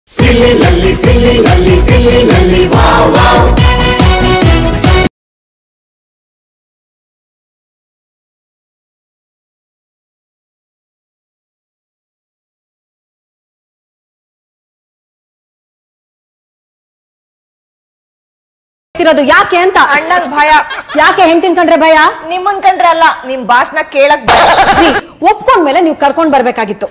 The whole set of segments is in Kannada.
Silly lolly, silly lolly, silly lolly, wow wow. ಇರೋದು ಯಾಕೆ ಅಂತ ಅಣ್ಣಂಗ್ ಭಯ ಯಾಕೆ ಹೆಂಡ್ತಿನ್ ಕಂಡ್ರೆ ಭಯ ನಿಮ್ಮನ್ ಕಂಡ್ರೆ ಅಲ್ಲ ನಿಮ್ ಭಾಷಣ ಕೇಳಕ್ ಭಯ ರೀ, ಒಪ್ಕೊಂಡ್ಮೇಲೆ ನೀವು ಕರ್ಕೊಂಡ್ ಬರ್ಬೇಕಾಗಿತ್ತು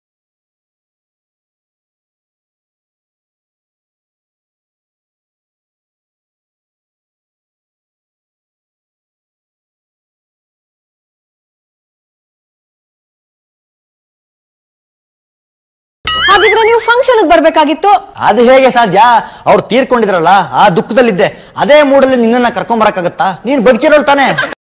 ಹಾಗಿದ್ರೆ ನೀವು ಫಂಕ್ಷನ್ ಬರ್ಬೇಕಾಗಿತ್ತು ಅದು ಹೇಗೆ ಸಾಧ್ಯ ಅವ್ರು ತೀರ್ಕೊಂಡಿದ್ರಲ್ಲ ಆ ದುಃಖದಲ್ಲಿದ್ದೆ ಅದೇ ಮೂಡಲ್ಲಿ ನಿನ್ನನ್ನ ಕರ್ಕೊಂಡ್ ಬರಕ್ಕಾಗತ್ತಾ ನೀನ್ ಬದುಕಿರೋಳು ತಾನೆ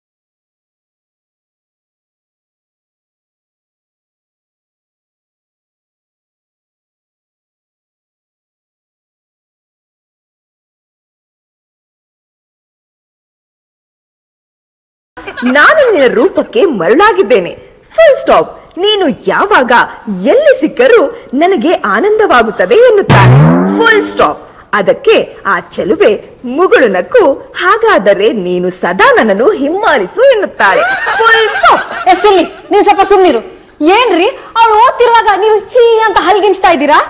ನಾನು ನಿನ್ನ ರೂಪಕ್ಕೆ ಮರಳಾಗಿದ್ದೇನೆ ಫುಲ್ ಸ್ಟಾಪ್ ನೀನು ಯಾವಾಗ ಎಲ್ಲಿ ಸಿಕ್ಕರೂ ನನಗೆ ಆನಂದವಾಗುತ್ತದೆ ಎನ್ನುತ್ತಾನೆ ಫುಲ್ ಸ್ಟಾಪ್ ಅದಕ್ಕೆ ಆ ಚೆಲುವೆ ಮುಗುಳು ನಕ್ಕು ಹಾಗಾದರೆ ನೀನು ಸದಾ ನನ್ನನ್ನು ಹಿಮ್ಮಾಳಿಸು ಎನ್ನುತ್ತಾಳೆ ಫುಲ್ ಸ್ಟಾಪ್ ಎಸ್ ಇಲ್ಲಿ ನೀವ್ ಸ್ವಲ್ಪ ಸುಮ್ನಿರು ಏನ್ರಿ ಅವಳು ಓದ್ತಿರುವಾಗ ನೀವು ಹೀ ಅಂತ ಹಲ್ಗಿಂಚ್ತಾ ಇದ್ದೀರಾ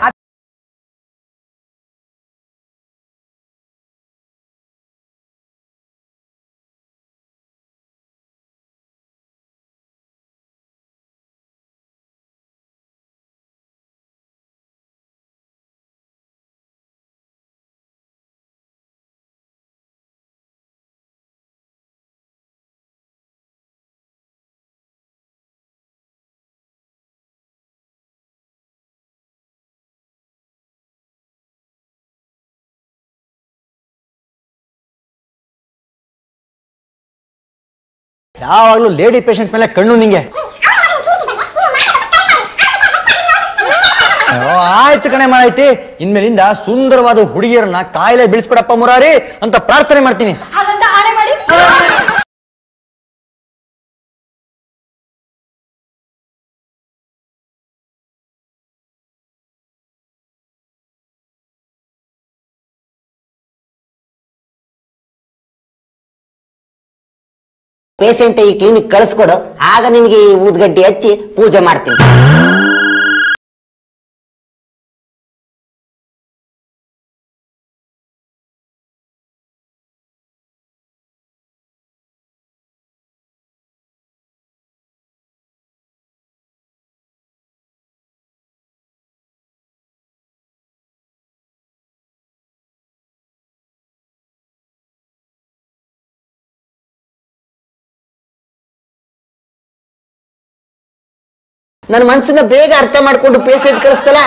ಯಾವಾಗ್ಲೂ ಲೇಡಿ ಪೇಷಂಟ್ಸ್ ಮೇಲೆ ಕಣ್ಣು ನಿಂಗೆ ಅಯ್ಯೋ, ಆಯ್ತು ಕಣೆ ಮಾಡೈತಿ ಇನ್ಮೇಲಿಂದ ಸುಂದರವಾದ ಹುಡುಗಿಯರನ್ನ ಕಾಯಿಲೆ ಬೀಳಿಸ್ಬಿಡಪ್ಪ ಮುರಾರಿ ಅಂತ ಪ್ರಾರ್ಥನೆ ಮಾಡ್ತೀನಿ ಹಾಗಂತ ಆಣೆ ಮಾಡಿ ಪೇಷಂಟ್ ಈ ಕ್ಲಿನಿಕ್ ಕಳಿಸ್ಕೊಡು ಆಗ ನಿನಗೆ ಈ ಊದ್ಗಡ್ಡಿ ಹಚ್ಚಿ ಪೂಜೆ ಮಾಡ್ತೀನಿ ನನ್ನ ಮನ್ಸನ್ನ ಬೇಗ ಅರ್ಥ ಮಾಡ್ಕೊಂಡು ಪೇಷಂಟ್ ಕಳಿಸ್ತಲ್ಲ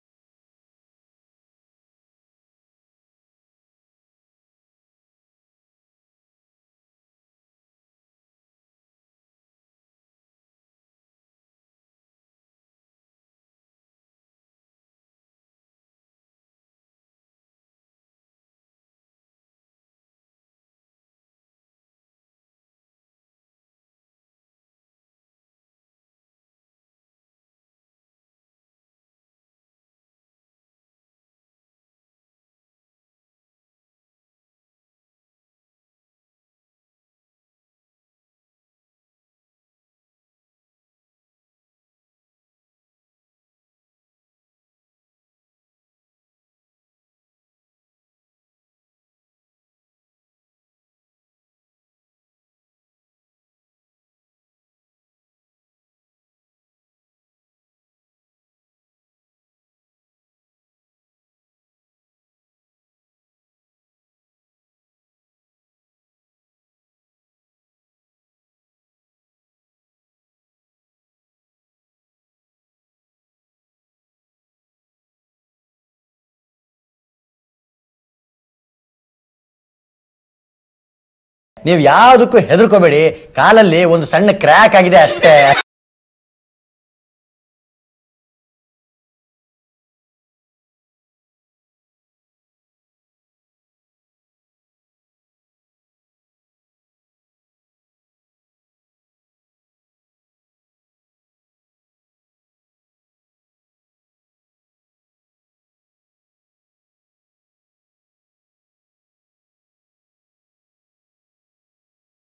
ನೀವು ಯಾವ್ದಕ್ಕೂ ಹೆದರ್ಕೋಬೇಡಿ ಕಾಲಲ್ಲಿ ಒಂದು ಸಣ್ಣ ಕ್ರ್ಯಾಕ್ ಆಗಿದೆ ಅಷ್ಟೇ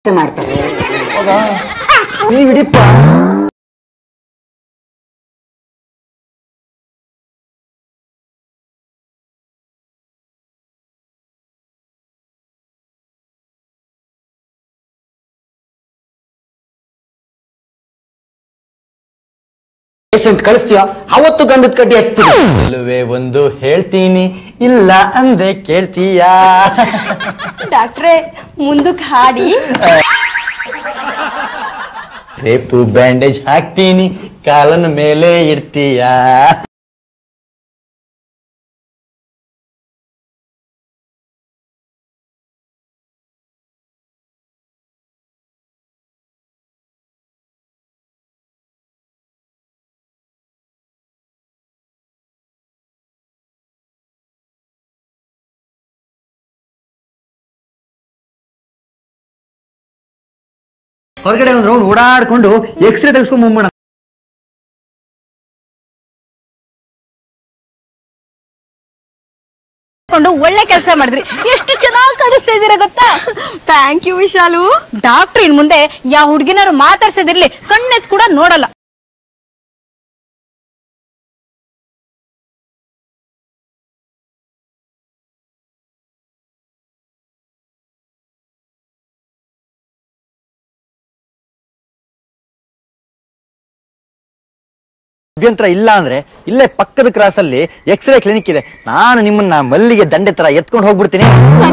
ಮಾಡ್ತಾರೆ ಹೌದಾ ನೀವ್ ಹಿಡಿಪ್ಪ ಪೇಷಂಟ್ ಕಳಿಸ್ತೀವ ಅವತ್ತು ಗಂಧದ ಕಡ್ಡಿ ಹಚ್ತೀವಿ ಚೆಲುವೆ ಒಂದು ಹೇಳ್ತೀನಿ ಇಲ್ಲ ಅಂದೆ ಕೇಳ್ತೀಯಾ ಡಾಕ್ಟ್ರೆ ಮುಂದಕ್ಕೆ ಹಾಡಿ ರೇಪು ಬ್ಯಾಂಡೇಜ್ ಹಾಕ್ತೀನಿ ಕಾಲನ ಮೇಲೆ ಇಡ್ತೀಯಾ ಹೊರಗಡೆ ಒಂದು ರೌಂಡ್ ಓಡಾಡ್ಕೊಂಡು ಎಕ್ಸ್ರೇ ತೆಗೆಸ್ಕೊಂಡ್ ಬಂದ್ಬಿಡ ಕೊಂಡು ಒಳ್ಳೆ ಕೆಲಸ ಮಾಡಿದ್ರಿ ಎಷ್ಟು ಚೆನ್ನಾಗಿ ಕಾಣಿಸ್ತಾ ಇದ್ದೀರಾ ಗೊತ್ತಾ ಥ್ಯಾಂಕ್ ಯು ವಿಶಾಲು ಡಾಕ್ಟರ್ ಇನ್ ಮುಂದೆ ಯಾವ ಹುಡುಗಿನಾರು ಮಾತಾಡ್ಸೋದಿರ್ಲಿ ಕಣ್ಣೆತ್ ಕೂಡ ನೋಡಲ್ಲ ಅಭ್ಯಂತರ ಇಲ್ಲ ಅಂದ್ರೆ ಇಲ್ಲೇ ಪಕ್ಕದ ಕ್ರಾಸ್ ಅಲ್ಲಿ ಎಕ್ಸ್ರೇ ಕ್ಲಿನಿಕ್ ಇದೆ ನಾನು ನಿಮ್ಮನ್ನ ಮಲ್ಲಿಗೆ ದಂಡೆ ತರ ಎತ್ಕೊಂಡು ಹೋಗ್ಬಿಡ್ತೀನಿ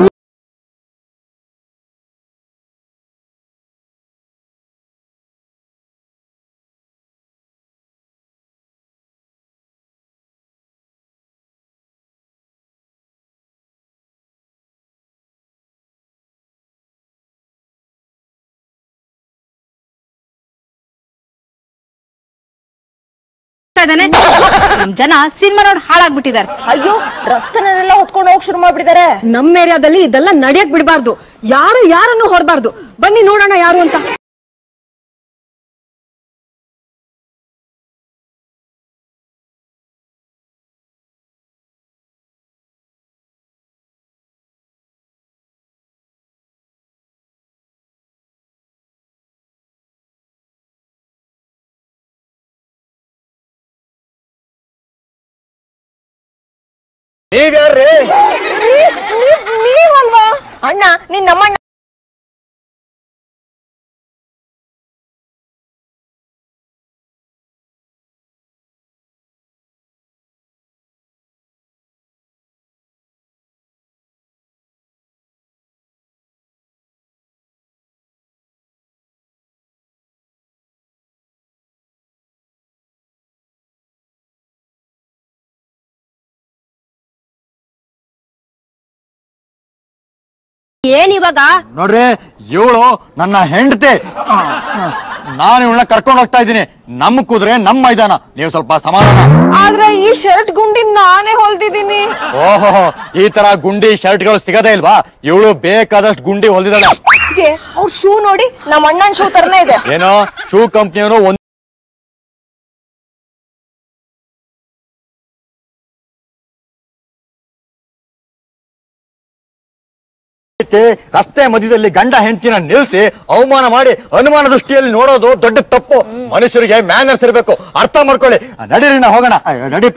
ಇದಾನೆ ನಮ್ ಜನ ಸಿನಿಮಾ ನೋಡಿ ಹಾಳಾಗ್ಬಿಟ್ಟಿದ್ದಾರೆ ಅಯ್ಯೋ ರಸ್ತೆನೆಲ್ಲ ಹೊತ್ಕೊಂಡು ಹೋಗಿ ಶುರು ಮಾಡ್ಬಿಟ್ಟಿದ್ದಾರೆ ನಮ್ಮ ಏರಿಯಾದಲ್ಲಿ ಇದೆಲ್ಲ ನಡೆಯಕ್ ಬಿಡಬಾರ್ದು ಯಾರು ಯಾರನ್ನು ಹೊರಬಾರ್ದು ಬನ್ನಿ ನೋಡೋಣ ಯಾರು ಅಂತ ನೀವ್ಯಾರ್ರಿ ನೀವಲ್ವಾ ಅಣ್ಣ ನಿನ್ ನಮ್ಮಣ್ಣ ಏನ್ ಇವಾಗ ನೋಡ್ರಿ ಇವಳು ನನ್ನ ಹೆಂಡತಿ ನಾನು ಇವಳನ್ನ ಕರ್ಕೊಂಡು ಹೋಗ್ತಾ ಇದ್ದೀನಿ ನಮ್ಮ ಕುದುರೆ ನಮ್ಮ ಮೈದಾನ ನೀವು ಸ್ವಲ್ಪ ಸಮಾಧಾನ ಆದ್ರೆ ಈ ಶರ್ಟ್ ಗುಂಡಿ ನಾನೇ ಹೊಲ್ದಿದ್ದೀನಿ ಓಹೋ ಈ ತರ ಗುಂಡಿ ಶರ್ಟ್ಗಳು ಸಿಗದೇ ಇಲ್ವಾ ಇವಳು ಬೇಕಾದಷ್ಟು ಗುಂಡಿ ಹೊಲ್ದಿದ್ದಾಳೆ ಅವ್ರ ಶೂ ನೋಡಿ ನಮ್ಮ ಅಣ್ಣನ್ ಶೂ ತರನೇ ಇದೆ ಏನೋ ಶೂ ಕಂಪ್ನಿಯವರು ಒಂದ್ ರೀತಿ ರಸ್ತೆ ಮಧ್ಯದಲ್ಲಿ ಗಂಡ ಹೆಂಡತಿನ ನಿಲ್ಸಿ ಅವಮಾನ ಮಾಡಿ ಅನುಮಾನ ದೃಷ್ಟಿಯಲ್ಲಿ ನೋಡೋದು ದೊಡ್ಡ ತಪ್ಪು ಮನುಷ್ಯರಿಗೆ ಮ್ಯಾನರ್ಸ್ ಇರಬೇಕು ಅರ್ಥ ಮಾಡ್ಕೊಳ್ಳಿ ನಡೀರಿ ನಾ ಹೋಗೋಣ ಅಯ್ಯೋ, ನಡಿ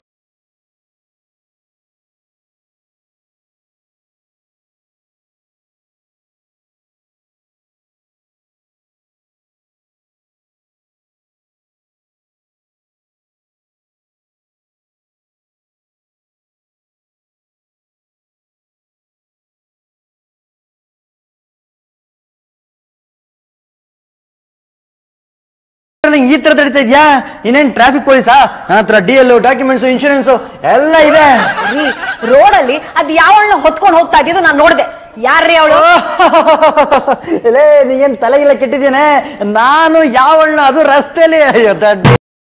ಈ ತರ ತಡಿತಾ ಇದ್ಯಾ ಇನ್ನೇನ್ ಟ್ರಾಫಿಕ್ ಪೊಲೀಸಾ ನನ್ನ ಹತ್ರ ಡಿ ಎಲ್ ಡಾಕ್ಯುಮೆಂಟ್ಸ್ ಇನ್ಶೂರೆನ್ಸ್ ಎಲ್ಲ ಇದೆ ರೋಡಲ್ಲಿ ಅದ್ ಯಾವಳನ್ನ ಹೊತ್ಕೊಂಡು ಹೋಗ್ತಾ ಇದ್ದಿದ್ದು ನಾನು ನೋಡ್ದೆ ಯಾರ್ರೀ ಅವಳು ಲೇ ನೀಗೇನ್ ತಲೆಗಿಲ್ಲ ಕೆಟ್ಟಿದ್ದೇನೆ ನಾನು ಯಾವಣ್ಣ ಅದು ರಸ್ತೆಯಲ್ಲಿ ಅಯ್ಯೋ ದಡ್ಡಿ.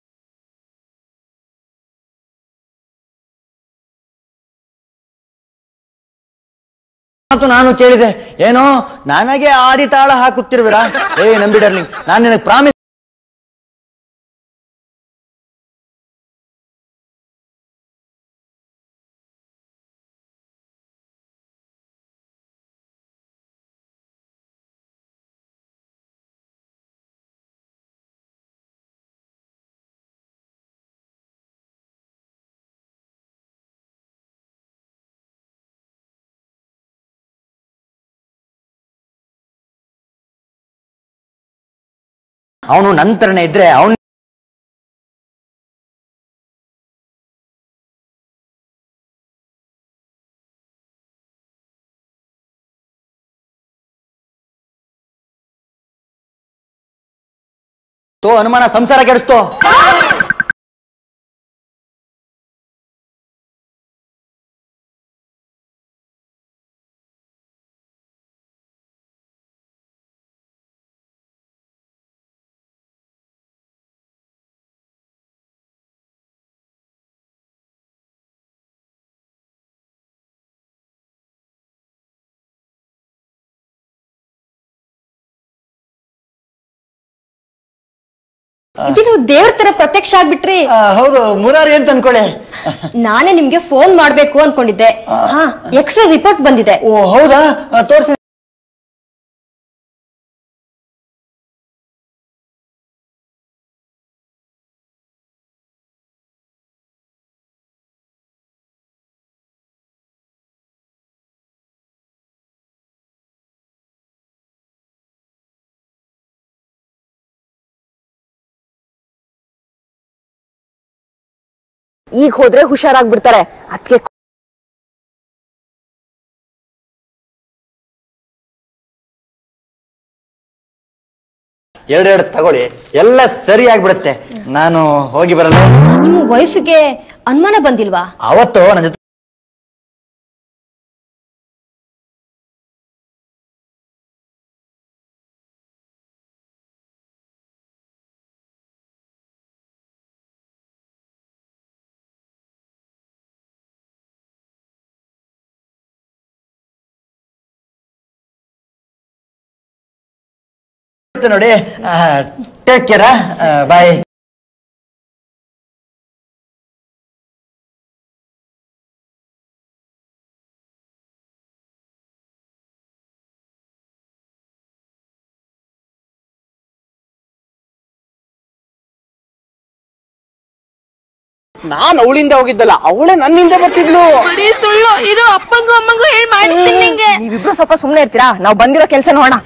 ಮಾತು ನಾನು ಕೇಳಿದೆ ಏನೋ ನನಗೆ ಆದಿ ತಾಳ ಹಾಕುತ್ತಿರುವಿರಾ ಏ ನಂಬಿ ಡರ್ಲಿಂಗ್ ನಾನು ನಿನಗೆ ಪ್ರಾಮಿಸ್ ಅವನು ನಂತರನೇ ಇದ್ರೆ ಅವನು ತೋ ಅನುಮಾನ ಸಂಸಾರ ಕೆಡಿಸ್ತೋ ಇದು ದೇವ್ರ ತರ ಪ್ರತ್ಯಕ್ಷ ಆಗ್ಬಿಟ್ರಿ ಆ, ಹೌದು ಮುರಾರಿ ಅಂತ ಅನ್ಕೊಳ್ಳಿ ನಾನೇ ನಿಮ್ಗೆ ಫೋನ್ ಮಾಡ್ಬೇಕು ಅನ್ಕೊಂಡಿದ್ದೆ ಹಾ ಎಕ್ಸ್ರೇ ರಿಪೋರ್ಟ್ ಬಂದಿದೆ ಓ ಹೌದಾ ಆ, ತೋರ್ಸಿ ಈಗ ಹೋದ್ರೆ ಹುಷಾರಾಗ್ಬಿಡ್ತಾರೆ ಅದಕ್ಕೆ ಎರಡೆರಡು ತಗೊಳ್ಳಿ ಎಲ್ಲ ಸರಿ ಆಗ್ಬಿಡುತ್ತೆ ನಾನು ಹೋಗಿ ಬರಲ್ಲ ನಿಮ್ ವೈಫ್ಗೆ ಅನುಮಾನ ಬಂದಿಲ್ವಾ ಅವತ್ತು ನನ್ನ ಜೊತೆ ನೋಡಿ ಟೇಕ್ ಕೇರ ಬಾಯ್ ನಾನ್ ಅವಳಿಂದ ಹೋಗಿದ್ದಲ್ಲ ಅವಳೇ ನನ್ನಿಂದ ಬರ್ತಿದ್ಲು ಸುಳ್ಳು ಇದು ಅಪ್ಪಂಗೂ ಅಮ್ಮಂಗೂ ಹೇಳಿ ಮಾಡಿಸ್ತೀನಿ ನಿಂಗೆ ನೀವಿಬ್ರು ಸ್ವಲ್ಪ ಸುಮ್ನೆ ಇರ್ತೀರಾ ನಾವ್ ಬಂದಿರೋ ಕೆಲ್ಸ ನೋಡೋಣ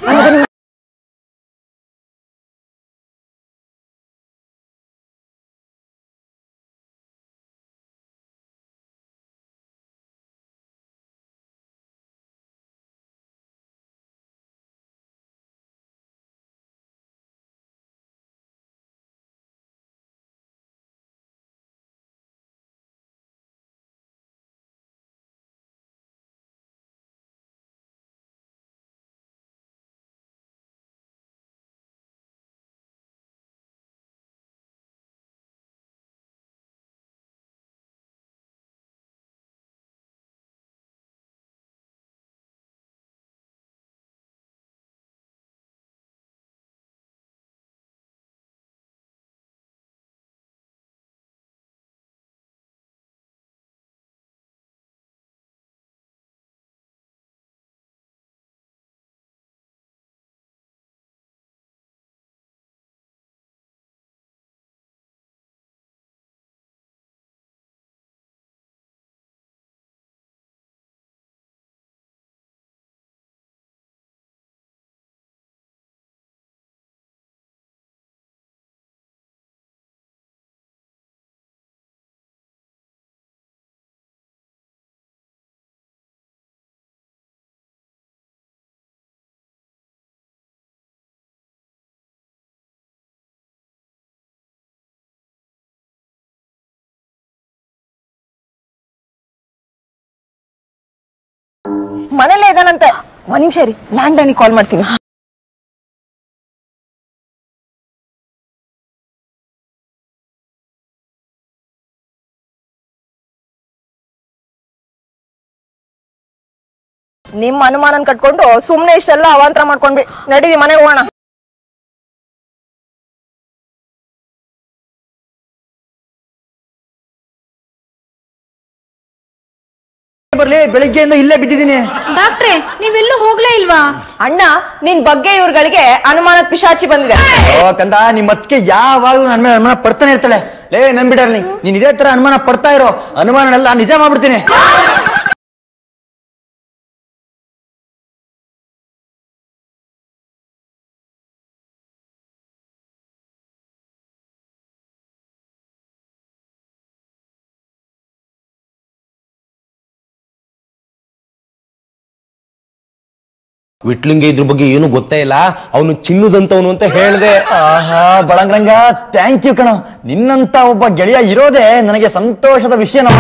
ಮನೇಲೇ ಇದಾನಂತೆ ಒಂದ್ ನಿಮಿಷ ರೀ ಲ್ಯಾಂಡ್ ಕಾಲ್ ಮಾಡ್ತೀನಿ ನಿಮ್ ಅನುಮಾನನ್ ಕಟ್ಕೊಂಡು ಸುಮ್ನೆ ಇಷ್ಟೆಲ್ಲ ಅವಾಂತರ ಮಾಡ್ಕೊಂಡ್ವಿ ನಡೀರಿ ಮನೆಗೆ ಹೋಗೋಣ ಬರ್ಲಿ ಬೆಳಿಗ್ಗೆಯಿಂದ ಇಲ್ಲೇ ಬಿದ್ದಿದ್ದೀನಿ ಡಾಕ್ಟ್ರೆ ನೀವೆಲ್ಲೂ ಹೋಗ್ಲೇ ಇಲ್ವಾ ಅಣ್ಣ ನಿನ್ ಬಗ್ಗೆ ಇವ್ರುಗಳಿಗೆ ಅನುಮಾನದ ಪಿಶಾಚಿ ಬಂದಿದೆ ಓ ಕಂದ ನಿಮ್ಮ ಅತ್ತಿಗೆ ಯಾವಾಗ್ಲೂ ನನ್ನ ಮೇಲೆ ಅನುಮಾನ ಪಡ್ತಾನೆ ಇರ್ತಾಳೆ ಲೇ ನಂಬಿಡರ್ ನೀನ್ ಇದೇ ತರ ಅನುಮಾನ ಪಡ್ತಾ ಇರೋ ಅನುಮಾನನೆಲ್ಲ ನಿಜ ಮಾಡ್ಬಿಡ್ತೀನಿ ವಿಟ್ಲಿಂಗೆ ಇದ್ರ ಬಗ್ಗೆ ಏನು ಗೊತ್ತೇ ಇಲ್ಲ ಅವನು ಚಿನ್ನದಂತವನು ಅಂತ ಹೇಳ್ದೆ ಆಹಾ ಬಳಂಗ್ರಂಗ ಥ್ಯಾಂಕ್ ಯು ಕಣ ನಿನ್ನಂತ ಒಬ್ಬ ಗೆಳೆಯ ಇರೋದೇ ನನಗೆ ಸಂತೋಷದ ವಿಷಯನಮ್ಮ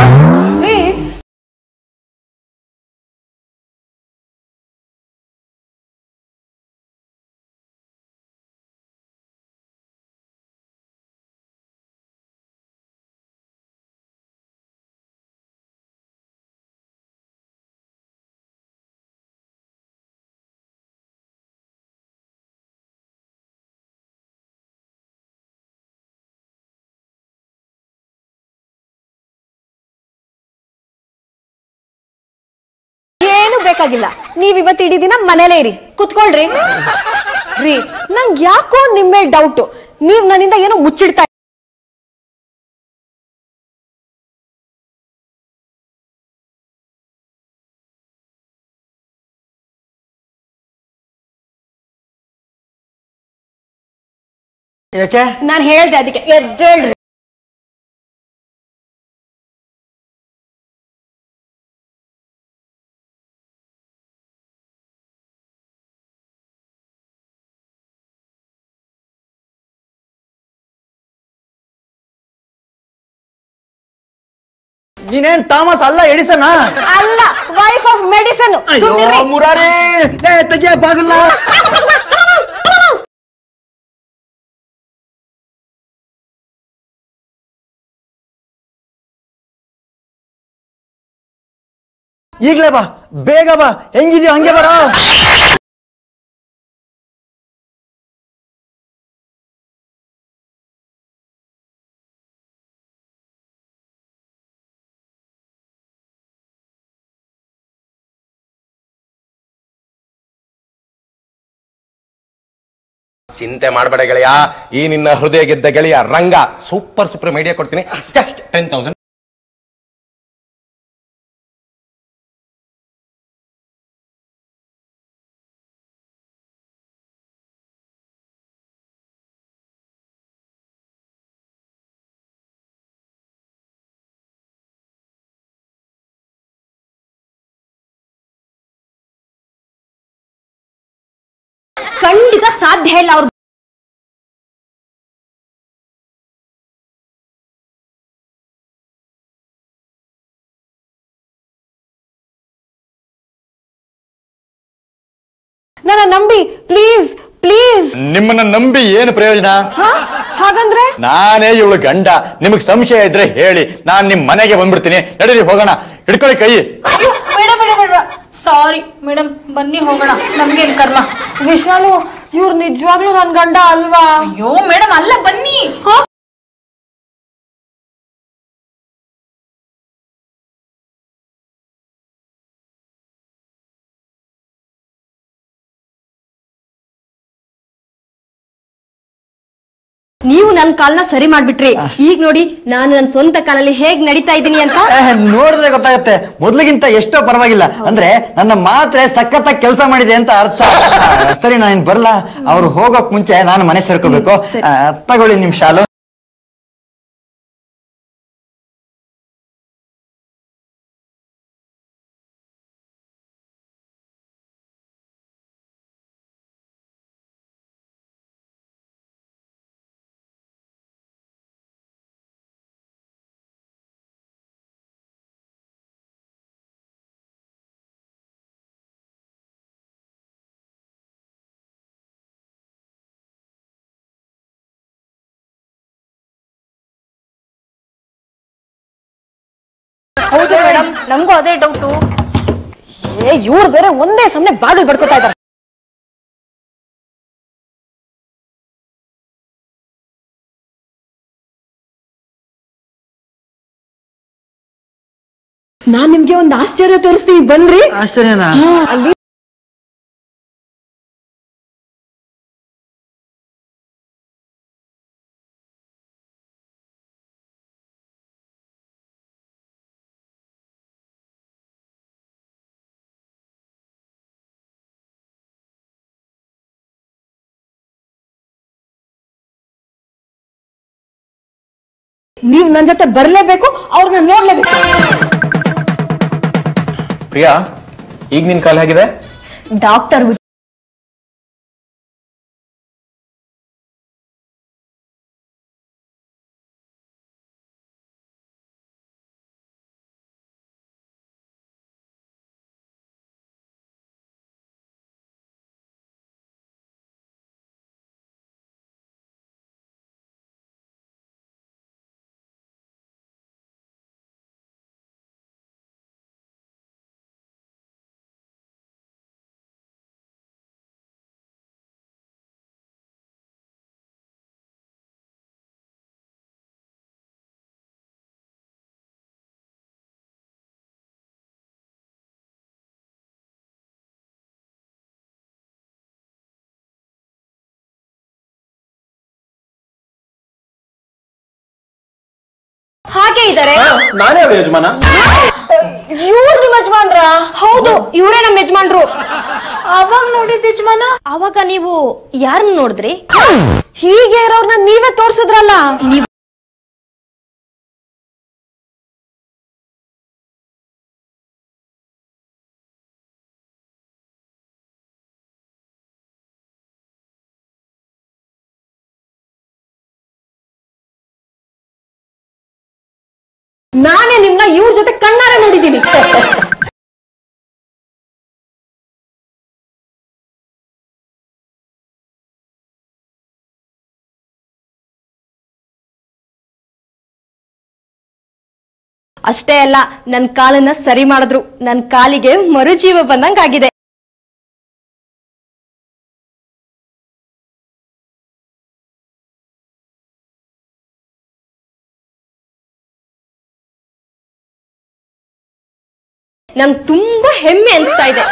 ಏನು ಬೇಕಾಗಿಲ್ಲ ನೀವ್ ಇವತ್ತು ಇಡೀ ದಿನ ಮನೇಲೇ ಇರಿ ಕುತ್ಕೊಳ್ರಿ ರೀ ನಂಗ್ ಯಾಕೋ ನಿಮ್ಮ ಡೌಟ್ ನೀವ್ ನನ್ನಿಂದ ಏನೋ ಮುಚ್ಚಿಡ್ತಾ ಯಾಕೆ ನಾನ್ ಹೇಳ್ದೆ ಅದಕ್ಕೆ ಎದ್ದೇಳ್ರಿ ನೀನೇನ್ ತಾಮಸ್ ಅಲ್ಲ ಎಡಿಸನ ಅಲ್ಲ ವೈಫ್ ಆಫ್ ಮೆಡಿಸನ್ ಮುರಾರಿ ಏ ತೆಗಿಯ ಬಾಗಿಲ್ಲ ಈಗ್ಲೇ ಬಾ ಬೇಗ ಬಾ ಹೆಂಗಿದ್ಯೋ ಹಂಗೆ ಬರ ಚಿಂತೆ ಮಾಡಬೇಡ ಗೆಳೆಯ ಈ ನಿನ್ನ ಹೃದಯ ಗೆದ್ದ ಗೆಳೆಯ ರಂಗ ಸೂಪರ್ ಸೂಪರ್ ಐಡಿಯಾ ಕೊಡ್ತೀನಿ ಜಸ್ಟ್ ಟೆನ್ ತೌಸಂಡ್ ಖಂಡಿತ ಸಾಧ್ಯ ಇಲ್ಲ ಅವ್ರು ನನ್ನ ನಂಬಿ ಪ್ಲೀಸ್ ಪ್ಲೀಸ್ ನಿಮ್ಮನ್ನ ನಂಬಿ ಏನು ಪ್ರಯೋಜನ ಹಾಗಂದ್ರೆ ನಾನೇ ಇವಳು ಗಂಡ ನಿಮಗ್ ಸಂಶಯ ಇದ್ರೆ ಹೇಳಿ ನಾನ್ ನಿಮ್ ಮನೆಗೆ ಬಂದ್ಬಿಡ್ತೀನಿ ನಡೀರಿ ಹೋಗೋಣ ಹಿಡ್ಕೊಳ್ಳಿ ಕೈ ಬೇಡ ಬೇಡ ಬೇಡ ಸಾರಿ ಮೇಡಮ್ ಬನ್ನಿ ಹೋಗೋಣ ನಮ್ಗೇನ್ ಕರ್ಮ ವಿಶಾಲು ಇವ್ರು ನಿಜವಾಗ್ಲೂ ನನ್ ಗಂಡ ಅಲ್ವಾ ಅಯ್ಯೋ ಮೇಡಮ್ ಅಲ್ಲ ಬನ್ನಿ ನೀವು ನನ್ ಕಾಲ್ನ ಸರಿ ಮಾಡ್ಬಿಟ್ರಿ ಈಗ ನೋಡಿ ನಾನು ನನ್ನ ಸ್ವಂತ ಕಾಲಲ್ಲಿ ಹೇಗ್ ನಡೀತಾ ಇದ್ದೀನಿ ಅಂತ ಏ, ನೋಡಿದ್ರೆ ಗೊತ್ತಾಗುತ್ತೆ ಮೊದ್ಲಿಗಿಂತ ಎಷ್ಟೋ ಪರವಾಗಿಲ್ಲ ಅಂದ್ರೆ ನನ್ನ ಮಾತ್ರೆ ಸಖತ್ತಾಗಿ ಕೆಲಸ ಮಾಡಿದೆ ಅಂತ ಅರ್ಥ ಆ, ಸರಿ ನಾನು ಬರಲ್ಲ ಅವ್ರು ಹೋಗೋಕ್ ಮುಂಚೆ ನಾನು ಮನೆ ಸೇರ್ಕೋಬೇಕು ಆ, ತಗೊಳ್ಳಿ ನಿಮ್ ಶಾಲು ಹೌದು ಮೇಡಮ್ ನಮಗೂ ಅದೇ ಡೌಟು ಏ ಇವ್ರು ಬೇರೆ ಒಂದೇ ಸಮನೆ ಬಾಗಿಲು ಬಡ್ಕೋತಾ ಇದ್ದಾರೆ ನಾನ್ ನಿಮ್ಗೆ ಒಂದು ಆಶ್ಚರ್ಯ ತೋರಿಸ್ತೀನಿ ಬನ್ರಿ ಆಶ್ಚರ್ಯನಾ ಅಲ್ಲಿ ನೀವ್ ನನ್ ಜೊತೆ ಬರ್ಲೇಬೇಕು ಅವ್ರನ್ನ ನೋಡ್ಲೇಬೇಕು ಪ್ರಿಯಾ ಈಗ ನಿನ್ ಕಾಲ್ ಹೇಗಿದೆ ಡಾಕ್ಟರ್ ಹಾಗೆ ಇದ್ದಾರೆ ನಾನೇ ಅವಳು ಯಜಮಾನ ಇವ್ರು ನಿಮ್ಮ ಯಜಮಾನ್ರ ಹೌದು ಇವರೇ ನಮ್ಮ ಯಜಮಾನ್ರು ಅವಾಗ ನೋಡಿದ ಯಜಮಾನ ಅವಾಗ ನೀವು ಯಾರನ್ನ ನೋಡಿದ್ರಿ ಹೀಗೆ ಇರೋರ್ನ ನೀವೇ ತೋರ್ಸಿದ್ರಲ್ಲ ನೀವ್ ನಾನೇ ನಿಮ್ನ ಇವ್ರ ಜೊತೆ ಕಣ್ಣಾರೆ ನೋಡಿದ್ದೀನಿ ಅಷ್ಟೇ ಅಲ್ಲ ನನ್ ಕಾಲನ್ನ ಸರಿ ಮಾಡಿದ್ರು ನನ್ ಕಾಲಿಗೆ ಮರುಜೀವ ಬಂದಂಗಾಗಿದೆ ನಂಗ್ ತುಂಬಾ ಹೆಮ್ಮೆ ಅನ್ಸ್ತಾ ಇದೆ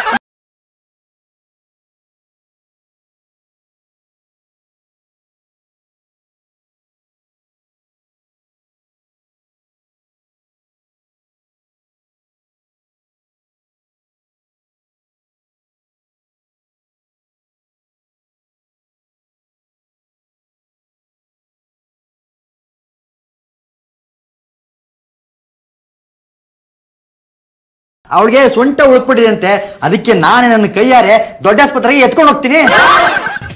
ಅವಳಿಗೆ ಸೊಂಟ ಉಳ್ಕ್ಬಿಟ್ಟಿದೆ ಅಂತೆ ಅದಕ್ಕೆ ನಾನೇ ನನ್ನ ಕೈಯಾರೆ ದೊಡ್ಡ ಆಸ್ಪತ್ರೆಗೆ ಎತ್ಕೊಂಡು ಹೋಗ್ತೀನಿ